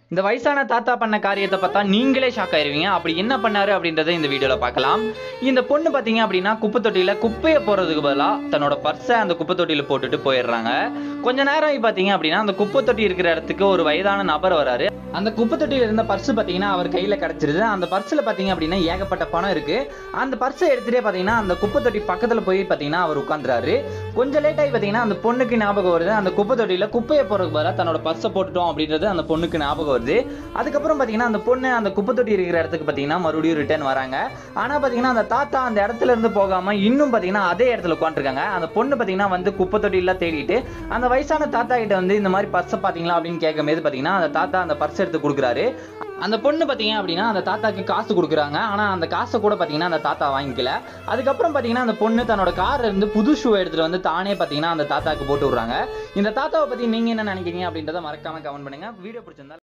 இந்த வயசான தாத்தா பண்ண காரியத்தை பார்த்தா நீங்களே ஷாக் ஆயிருவீங்க அப்படி என்ன பண்ணாரு அப்படின்றத இந்த வீடியோல பார்க்கலாம் இந்த பொண்ணு பார்த்தீங்க அப்படின்னா குப்பை தொட்டியில குப்பையை போறதுக்கு பதிலாக தன்னோட பர்ஸை அந்த குப்பை தொட்டியில போட்டுட்டு போயிடுறாங்க கொஞ்ச நேரம் பார்த்தீங்க அப்படின்னா அந்த குப்பை தொட்டி இருக்கிற இடத்துக்கு ஒரு வயதான நபர் வராரு அந்த குப்பை தொட்டியில இருந்த பர்ஸ் பார்த்தீங்கன்னா அவர் கையில கிடைச்சிருது அந்த பர்ஸ்ல பார்த்தீங்க அப்படின்னா ஏகப்பட்ட பணம் இருக்கு அந்த பர்ஸை எடுத்துட்டே பார்த்தீங்கன்னா அந்த குப்பை தொட்டி பக்கத்துல போய் பார்த்தீங்கன்னா அவர் உட்காந்துறாரு கொஞ்சம் லேட் ஆகி பார்த்தீங்கன்னா அந்த பொண்ணுக்கு ஞாபகம் வருது அந்த குப்பை தொட்டியில குப்பையை போறதுக்கு பதிலாக தன்னோட பர்ஸை போட்டுட்டோம் அப்படின்றது அந்த பொண்ணுக்கு ஞாபகம் வருது அதுக்கப்புறம் பார்த்தீங்கன்னா அந்த பொண்ணு அந்த குப்பை தொட்டி இருக்கிற இடத்துக்கு பார்த்தீங்கன்னா மறுபடியும் ரிட்டர்ன் வராங்க ஆனால் பார்த்தீங்கன்னா அந்த தாத்தா அந்த இடத்துல இருந்து போகாம இன்னும் பார்த்தீங்கன்னா அதே இடத்துல உட்காந்துருக்காங்க அந்த பொண்ணு பார்த்தீங்கன்னா வந்து குப்பை தொட்டிலாம் தேடிட்டு அந்த வயசான தாத்தா கிட்ட வந்து இந்த மாதிரி பர்ஸை பார்த்தீங்களா அப்படின்னு கேட்கும்போது பார்த்தீங்கன்னா அந்த தாத்தா அந்த பர்ஸ் எடுத்து கொடுக்குறாரு அந்த பொண்ணு பார்த்தீங்க அப்படின்னா அந்த தாத்தாக்கு காசு கொடுக்குறாங்க ஆனால் அந்த காசை கூட பார்த்தீங்கன்னா அந்த தாத்தா வாங்கிக்கல அதுக்கப்புறம் பார்த்தீங்கன்னா அந்த பொண்ணு தன்னோட கார்ல இருந்து புது ஷூ எடுத்துட்டு வந்து தானே பார்த்தீங்கன்னா அந்த தாத்தாக்கு போட்டு விடுறாங்க இந்த தாத்தாவை பற்றி நீங்கள் என்ன நினைக்கிறீங்க அப்படின்றத மறக்காம கமெண்ட் பண்ணுங்க வீடியோ பிடிச்சிருந்தா